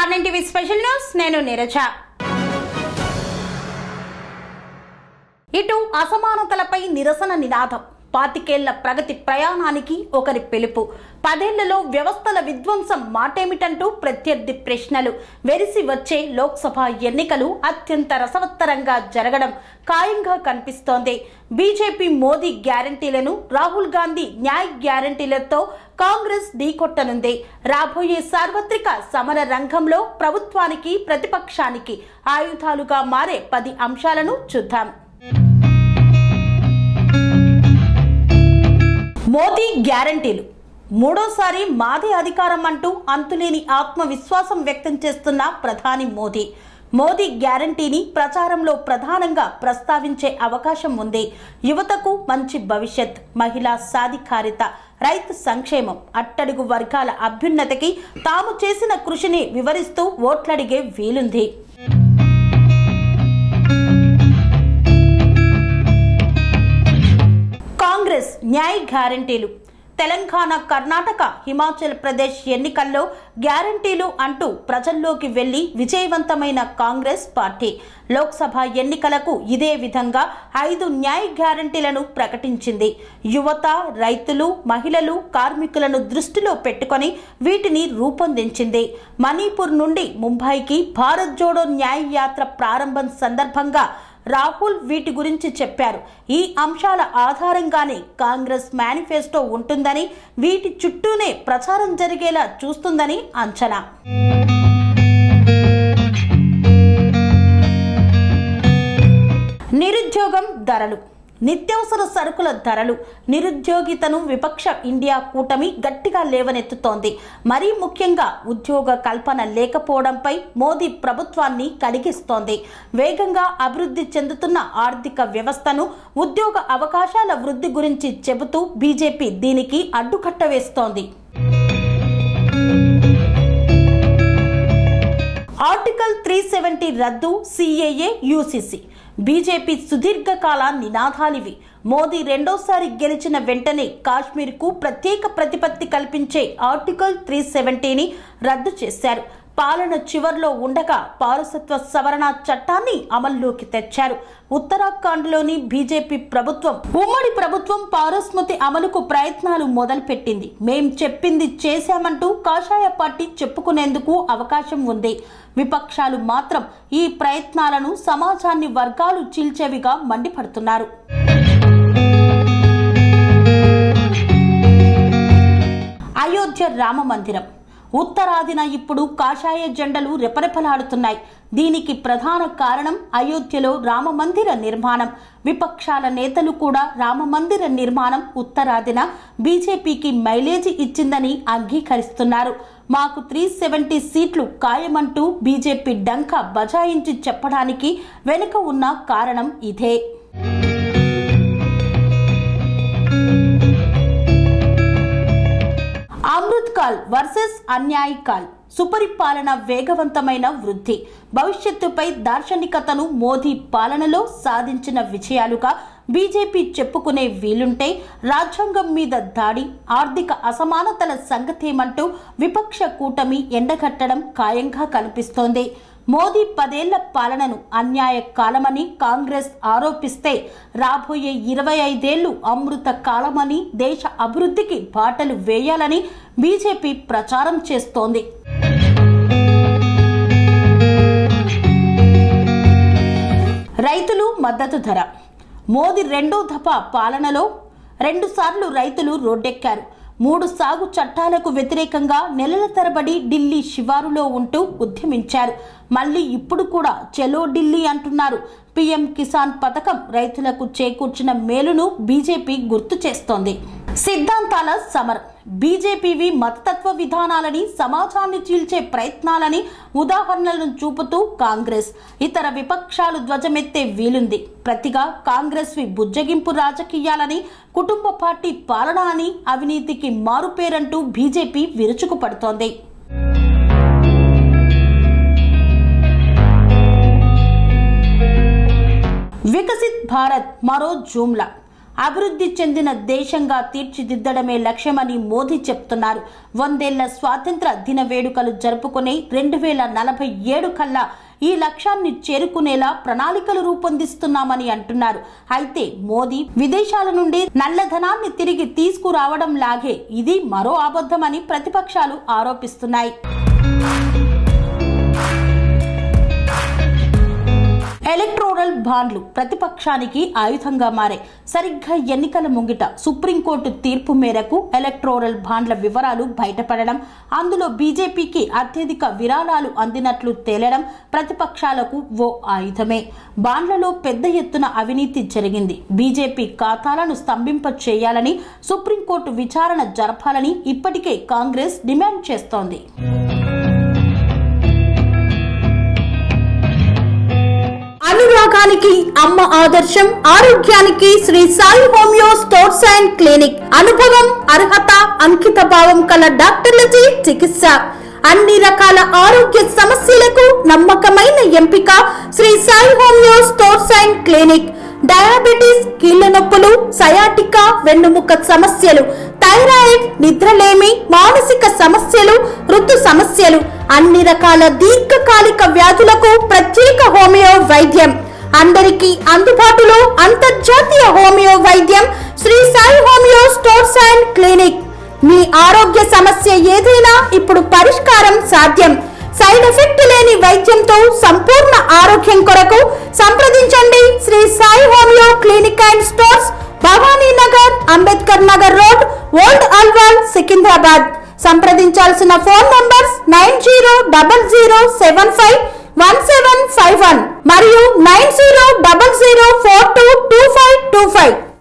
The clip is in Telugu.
star nine TV special news నేను నీరజ ఇటు అసమానతలపై నిరసన నినాదం పాతికేళ్ల ప్రగతి ప్రయాణానికి ఒకరి పిలుపు పదేళ్లలో వ్యవస్థల విధ్వంసం మాటేమిటంటూ ప్రత్యర్థి ప్రశ్నలు వెరిసి వచ్చే లోక్సభ ఎన్నికలు అత్యంత రసవత్తరంగా జరగడం ఖాయంగా కనిపిస్తోంది బీజేపీ మోదీ గ్యారంటీలను రాహుల్ గాంధీ న్యాయ్ గ్యారంటీలతో కాంగ్రెస్ ఢీకొట్టనుంది రాబోయే సార్వత్రిక సమర రంగంలో ప్రభుత్వానికి ప్రతిపక్షానికి ఆయుధాలుగా మారే పది అంశాలను చూద్దాం మోదీ గ్యారంటీలు మూడోసారి మాదే అధికారం అంటూ అంతులేని ఆత్మవిశ్వాసం వ్యక్తం చేస్తున్న ప్రధాని మోదీ మోదీ గ్యారంటీని ప్రచారంలో ప్రధానంగా ప్రస్తావించే అవకాశం ఉంది యువతకు మంచి భవిష్యత్ మహిళా సాధికారిత రైతు సంక్షేమం అట్టడుగు వర్గాల అభ్యున్నతికి తాము చేసిన కృషిని వివరిస్తూ ఓట్లడిగే వీలుంది కాంగ్రెస్ న్యాయ గ్యారంటీలు తెలంగాణ కర్ణాటక హిమాచల్ ప్రదేశ్ ఎన్నికల్లో గ్యారంటీలు అంటూ ప్రజల్లోకి వెళ్లి విజయవంతమైన కాంగ్రెస్ పార్టీ లోక్సభ ఎన్నికలకు ఇదే విధంగా ఐదు న్యాయ గ్యారంటీలను ప్రకటించింది యువత రైతులు మహిళలు కార్మికులను దృష్టిలో పెట్టుకొని వీటిని రూపొందించింది మణిపూర్ నుండి ముంబైకి భారత్ జోడో న్యాయ యాత్ర ప్రారంభం సందర్భంగా రాహుల్ వీటి గురించి చెప్పారు ఈ అంశాల ఆధారంగానే కాంగ్రెస్ మేనిఫెస్టో ఉంటుందని వీటి చుట్టూనే ప్రచారం జరిగేలా చూస్తుందని అంచనా నిరుద్యోగం ధరలు నిత్యావసర సరుకుల ధరలు నిరుద్యోగితను విపక్ష ఇండియా కూటమి గట్టిగా లేవనెత్తుతోంది మరీ ముఖ్యంగా ఉద్యోగ కల్పన లేకపోవడంపై మోదీ ప్రభుత్వాన్ని కడిగిస్తోంది వేగంగా అభివృద్ధి చెందుతున్న ఆర్థిక వ్యవస్థను ఉద్యోగ అవకాశాల వృద్ధి గురించి చెబుతూ బీజేపీ దీనికి అడ్డుకట్ట వేస్తోంది ఆర్టికల్ త్రీ సెవెంటీ రద్దు సిఏఏ యూసీసీ బీజేపీ సుదీర్ఘకాల నినాదాలివి మోదీ రెండోసారి గెలిచిన వెంటనే కాశ్మీర్కు ప్రత్యేక ప్రతిపత్తి కల్పించే ఆర్టికల్ త్రీ సెవెంటీని రద్దు చేశారు పాలన చివర్లో ఉండగా పౌరసత్వ సవరణ చట్టాన్ని అమల్లోకి తెచ్చారు ఉత్తరాఖండ్లోని బీజేపీ ప్రభుత్వం ఉమ్మడి ప్రభుత్వం పౌరస్మృతి అమలుకు ప్రయత్నాలు మొదలుపెట్టింది మేం చెప్పింది చేశామంటూ కాషాయ పార్టీ చెప్పుకునేందుకు అవకాశం ఉంది విపక్షాలు మాత్రం ఈ ప్రయత్నాలను సమాజాన్ని వర్గాలు చీల్చేవిగా మండిపడుతున్నారు అయోధ్య రామ మందిరం ఉత్తరాదిన ఇప్పుడు కాషాయ జెండలు రెపరెపలాడుతున్నాయి దీనికి ప్రధాన కారణం అయోధ్యలో రామ మందిర నిర్మాణం విపక్షాల నేతలు కూడా రామ మందిర నిర్మాణం ఉత్తరాదిన బీజేపీకి మైలేజీ ఇచ్చిందని అంగీకరిస్తున్నారు మాకు త్రీ సెవెంటీ సీట్లు ఖాయమంటూ బీజేపీ డంకా బజాయించి చెప్పడానికి వెనుక ఉన్న కారణం ఇదే అమృత్ కాల్ వర్సెస్ అన్యాయ్ కాల్ సుపరిపాలన వేగవంతమైన వృద్ధి భవిష్యత్తుపై దార్శనికతను మోదీ పాలనలో సాధించిన విజయాలుగా బీజేపీ చెప్పుకునే వీలుంటే రాజ్యాంగం మీద దాడి ఆర్థిక అసమానతల సంగతేమంటూ విపక్ష కూటమి ఎండగట్టడం ఖాయంగా కనిపిస్తోంది మోదీ పదేళ్ల పాలనను అన్యాయ కాలమని కాంగ్రెస్ ఆరోపిస్తే రాబోయే ఇరవై ఐదేళ్లు అమృత కాలమని దేశ అభివృద్ధికి బాటలు వేయాలని బీజేపీ ప్రచారం చేస్తోంది రైతులు మద్దతు ధర మోదీ రెండో దఫా పాలనలో రెండుసార్లు రైతులు రోడ్డెక్కారు మూడు సాగు చట్టాలకు వ్యతిరేకంగా నెలల తరబడి ఢిల్లీ శివారులో ఉంటూ ఉద్యమించారు మళ్ళీ ఇప్పుడు కూడా చెలో ఢిల్లీ అంటున్నారు పీఎం కిసాన్ పథకం రైతులకు చేకూర్చిన మేలును బీజేపీ గుర్తు చేస్తోంది సిద్ధాంతాల సమరం బీజేపీవి మతతత్వ విధానాలని సమాజాన్ని చీల్చే ప్రయత్నాలని ఉదాహరణలను చూపుతూ కాంగ్రెస్ ఇతర విపక్షాలు ధ్వజమెత్తే వీలుంది ప్రతిగా కాంగ్రెస్వి బుజ్జగింపు రాజకీయాలని కుటుంబ పార్టీ పాలన అని అవినీతికి మారుపేరంటూ బీజేపీ విరుచుకుపడుతోంది వికసిత్ భారత్ మరో జూమ్లా అభివృద్ధి చెందిన దేశంగా తీర్చిదిద్దడమే లక్ష్యమని మోదీ చెప్తున్నారు వందేళ్ల స్వాతంత్ర దిన వేడుకలు జరుపుకునే రెండు వేల నలభై ఏడు కల్లా ఈ లక్ష్యాన్ని చేరుకునేలా ప్రణాళికలు రూపొందిస్తున్నామని అంటున్నారు అయితే మోదీ విదేశాల నుండి నల్లధనాన్ని తిరిగి తీసుకురావడం లాగే ఇది మరో అబద్ధమని ప్రతిపక్షాలు ఆరోపిస్తున్నాయి ఎలక్ట్రోరల్ బాండ్లు ప్రతిపక్షానికి ఆయుధంగా మారాయి సరిగ్గా ఎన్నికల ముంగిట సుప్రీంకోర్టు తీర్పు మేరకు ఎలక్ట్రోరల్ బాండ్ల వివరాలు బయటపడడం అందులో బీజేపీకి అత్యధిక విరాళాలు అందినట్లు తేలడం ప్రతిపక్షాలకు ఓ ఆయుధమే బాండ్లలో పెద్ద ఎత్తున అవినీతి జరిగింది బీజేపీ ఖాతాలను స్తంభింప చేయాలని సుప్రీంకోర్టు విచారణ జరపాలని ఇప్పటికే కాంగ్రెస్ డిమాండ్ చేస్తోంది అనురాగానికి అమ్మ ఆదర్శం ఆరోగ్యానికి Sri Sai homeo stores and clinic అనుభవం అర్హత అంకిత భావం కల డాక్టర్లచే చికిత్స అన్ని రకాల ఆరోగ్య సమస్యలకు నమ్మకమైన ఎంపిక Sri Sai homeo stores and clinic diabetes కీళ్ల నొప్పులు సయాటికా వెన్నుముక సమస్యలు థైరాయిడ్ నిద్రలేమి మానసిక సమస్యలు ఋతు సమస్యలు అన్ని రకాల దీర్ఘకాలిక వ్యాధులకు ప్రత్యేక హోమియో వైద్యం అందరికీ అందుబాటులో అంతర్జాతీయ హోమియో వైద్యం Sri Sai homeo stores and clinic మీ ఆరోగ్య సమస్య ఏదైనా ఇప్పుడు పరిష్కారం సాధ్యం సైడ్ ఎఫెక్ట్ లేని వైద్యంతో సంపూర్ణ ఆరోగ్యం కొరకు సంప్రదించండి Sri Sai homeo clinic and stores Bhavani Nagar Ambedkar Nagar road old Alwal Secunderabad సంప్రదించాల్సిన phone numbers nine zero double zero seven five one seven five one మరియు నైన్ జీరో డబల్